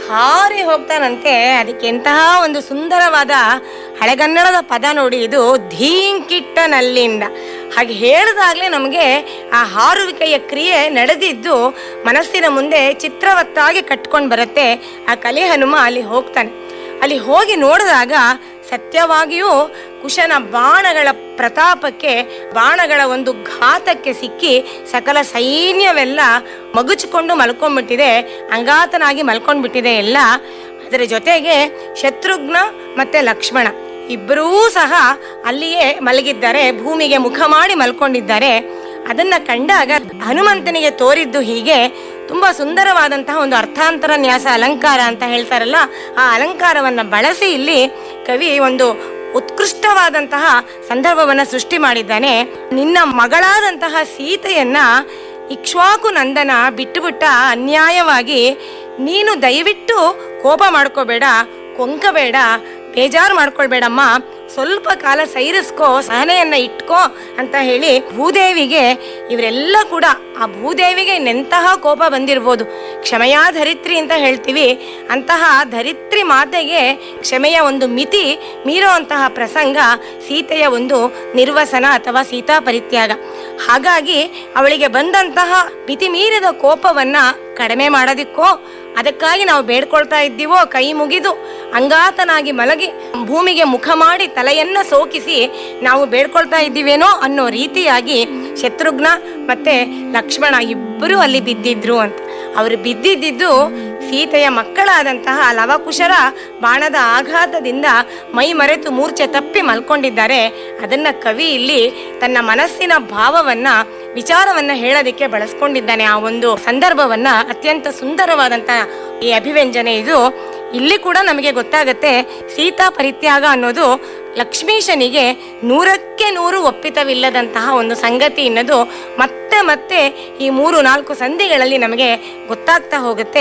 ಹಾರಿ ಹೋಗ್ತಾನಂತೆ ಅದಕ್ಕೆ ಎಂತಹ ಒಂದು ಸುಂದರವಾದ ಹಳೆಗನ್ನಡದ ಪದ ನೋಡಿ ಇದು ಧೀಂಕಿಟ್ಟನಲ್ಲಿಂದ ಹಾಗೆ ಹೇಳಿದಾಗಲೇ ನಮಗೆ ಆ ಹಾರುವಿಕೆಯ ಕ್ರಿಯೆ ನಡೆದಿದ್ದು ಮನಸ್ಸಿನ ಮುಂದೆ ಚಿತ್ರವತ್ತಾಗಿ ಕಟ್ಕೊಂಡು ಬರುತ್ತೆ ಆ ಕಲಿ ಹನುಮ ಅಲ್ಲಿ ಹೋಗ್ತಾನೆ ಅಲ್ಲಿ ಹೋಗಿ ನೋಡಿದಾಗ ಸತ್ಯವಾಗಿಯೂ ಕುಶನ ಬಾಣಗಳ ಪ್ರತಾಪಕ್ಕೆ ಬಾಣಗಳ ಒಂದು ಘಾತಕ್ಕೆ ಸಿಕ್ಕಿ ಸಕಲ ಸೈನ್ಯವೆಲ್ಲ ಮಗುಚಿಕೊಂಡು ಮಲ್ಕೊಂಡ್ಬಿಟ್ಟಿದೆ ಅಂಗಾತನಾಗಿ ಮಲ್ಕೊಂಡ್ಬಿಟ್ಟಿದೆ ಎಲ್ಲ ಅದರ ಜೊತೆಗೆ ಶತ್ರುಘ್ನ ಮತ್ತೆ ಲಕ್ಷ್ಮಣ ಇಬ್ಬರೂ ಸಹ ಅಲ್ಲಿಯೇ ಮಲಗಿದ್ದಾರೆ ಭೂಮಿಗೆ ಮುಖ ಮಾಡಿ ಮಲ್ಕೊಂಡಿದ್ದಾರೆ ಅದನ್ನ ಕಂಡಾಗ ಹನುಮಂತನಿಗೆ ತೋರಿದ್ದು ಹೀಗೆ ತುಂಬಾ ಸುಂದರವಾದಂತಹ ಒಂದು ಅರ್ಥಾಂತರ ನ್ಯಾಸ ಅಲಂಕಾರ ಅಂತ ಹೇಳ್ತಾರಲ್ಲ ಆ ಅಲಂಕಾರವನ್ನ ಬಳಸಿ ಇಲ್ಲಿ ಕವಿ ಒಂದು ಉತ್ಕೃಷ್ಟವಾದಂತಹ ಸಂದರ್ಭವನ್ನ ಸೃಷ್ಟಿ ಮಾಡಿದ್ದಾನೆ ನಿನ್ನ ಮಗಳಾದಂತಹ ಸೀತೆಯನ್ನ ಇಕ್ಷ್ವಾಕು ನಂದನ ಬಿಟ್ಟುಬಿಟ್ಟ ಅನ್ಯಾಯವಾಗಿ ನೀನು ದಯವಿಟ್ಟು ಕೋಪ ಮಾಡ್ಕೋಬೇಡ ಕೊಂಕಬೇಡ ಬೇಜಾರು ಮಾಡ್ಕೊಳ್ಬೇಡಮ್ಮ ಸ್ವಲ್ಪ ಕಾಲ ಸೈರಿಸ್ಕೋ ಸಹನೆಯನ್ನ ಇಟ್ಕೋ ಅಂತ ಹೇಳಿ ಭೂದೇವಿಗೆ ಇವರೆಲ್ಲ ಕೂಡ ಆ ಭೂದೇವಿಗೆ ಇನ್ನೆಂತಹ ಕೋಪ ಬಂದಿರ್ಬೋದು ಕ್ಷಮೆಯ ಧರಿತ್ರಿ ಅಂತ ಹೇಳ್ತೀವಿ ಅಂತಹ ಧರಿತ್ರಿ ಮಾತೆಗೆ ಕ್ಷಮೆಯ ಒಂದು ಮಿತಿ ಮೀರುವಂತಹ ಪ್ರಸಂಗ ಸೀತೆಯ ಒಂದು ನಿರ್ವಸನ ಅಥವಾ ಸೀತಾ ಪರಿತ್ಯಾಗ ಹಾಗಾಗಿ ಅವಳಿಗೆ ಬಂದಂತಹ ಮಿತಿ ಮೀರಿದ ಕೋಪವನ್ನ ಕಡಿಮೆ ಮಾಡೋದಿಕ್ಕೋ ಅದಕ್ಕಾಗಿ ನಾವು ಬೇಡ್ಕೊಳ್ತಾ ಇದ್ದೀವೋ ಕೈ ಮುಗಿದು ಅಂಗಾತನಾಗಿ ಮಲಗಿ ಭೂಮಿಗೆ ಮುಖ ಮಾಡಿ ತಲೆಯನ್ನ ಸೋಕಿಸಿ ನಾವು ಬೇಡ್ಕೊಳ್ತಾ ಇದ್ದೀವೇನೋ ಅನ್ನೋ ರೀತಿಯಾಗಿ ಶತ್ರುಘ್ನ ಮತ್ತೆ ಲಕ್ಷ್ಮಣ ಇಬ್ಬರು ಅಲ್ಲಿ ಬಿದ್ದಿದ್ರು ಅಂತ ಅವರು ಬಿದ್ದಿದ್ದು ಸೀತೆಯ ಮಕ್ಕಳಾದಂತಹ ಲವಕುಶರ ಬಾಣದ ಆಘಾತದಿಂದ ಮೈ ಮರೆತು ಮೂರ್ಛೆ ತಪ್ಪಿ ಮಲ್ಕೊಂಡಿದ್ದಾರೆ ಅದನ್ನ ಕವಿ ಇಲ್ಲಿ ತನ್ನ ಮನಸ್ಸಿನ ಭಾವವನ್ನ ವಿಚಾರವನ್ನ ಹೇಳೋದಕ್ಕೆ ಬಳಸ್ಕೊಂಡಿದ್ದಾನೆ ಆ ಒಂದು ಸಂದರ್ಭವನ್ನ ಅತ್ಯಂತ ಸುಂದರವಾದಂತಹ ಈ ಅಭಿವ್ಯಂಜನೆ ಇದು ಇಲ್ಲಿ ಕೂಡ ನಮಗೆ ಗೊತ್ತಾಗತ್ತೆ ಸೀತಾ ಪರಿತ್ಯಾಗ ಅನ್ನೋದು ಲಕ್ಷ್ಮೀಶನಿಗೆ ನೂರಕ್ಕೆ ನೂರು ಒಪ್ಪಿತವಿಲ್ಲದಂತಹ ಒಂದು ಸಂಗತಿ ಅನ್ನೋದು ಮತ್ತೆ ಮತ್ತೆ ಈ ಮೂರು ನಾಲ್ಕು ಸಂಧಿಗಳಲ್ಲಿ ನಮಗೆ ಗೊತ್ತಾಗ್ತಾ ಹೋಗುತ್ತೆ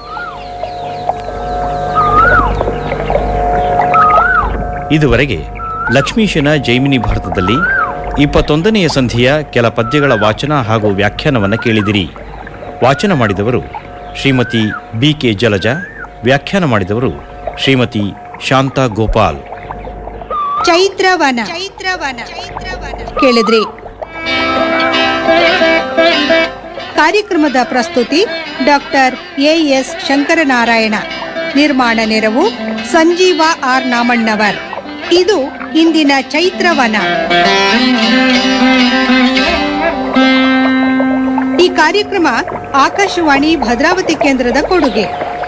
ಇದುವರೆಗೆ ಲಕ್ಷ್ಮೀಶನ ಜೈಮಿನಿ ಭಾರತದಲ್ಲಿ ಇಪ್ಪತ್ತೊಂದನೆಯ ಸಂಧಿಯ ಕೆಲ ಪದ್ಯಗಳ ವಾಚನ ಹಾಗೂ ವ್ಯಾಖ್ಯಾನವನ್ನು ಕೇಳಿದಿರಿ ವಾಚನ ಮಾಡಿದವರು ಶ್ರೀಮತಿ ಬಿ ಕೆ ಜಲಜ ವ್ಯಾಖ್ಯಾನ ಮಾಡಿದವರು ಶ್ರೀಮತಿ ಶಾಂತಾ ಗೋಪಾಲ್ ಚೈತ್ರವನ ಚೈತ್ರವನ ಕೇಳಿದ್ರಿ ಕಾರ್ಯಕ್ರಮದ ಪ್ರಸ್ತುತಿ ಡಾಕ್ಟರ್ ಎ ಎಸ್ ಶಂಕರನಾರಾಯಣ ನಿರ್ಮಾಣ ನೆರವು ಸಂಜೀವ ಆರ್ ನಾಮಣ್ಣವರ್ ಇದು ಇಂದಿನ ಚೈತ್ರವನ ಈ ಕಾರ್ಯಕ್ರಮ ಆಕಾಶವಾಣಿ ಭದ್ರಾವತಿ ಕೇಂದ್ರದ ಕೊಡುಗೆ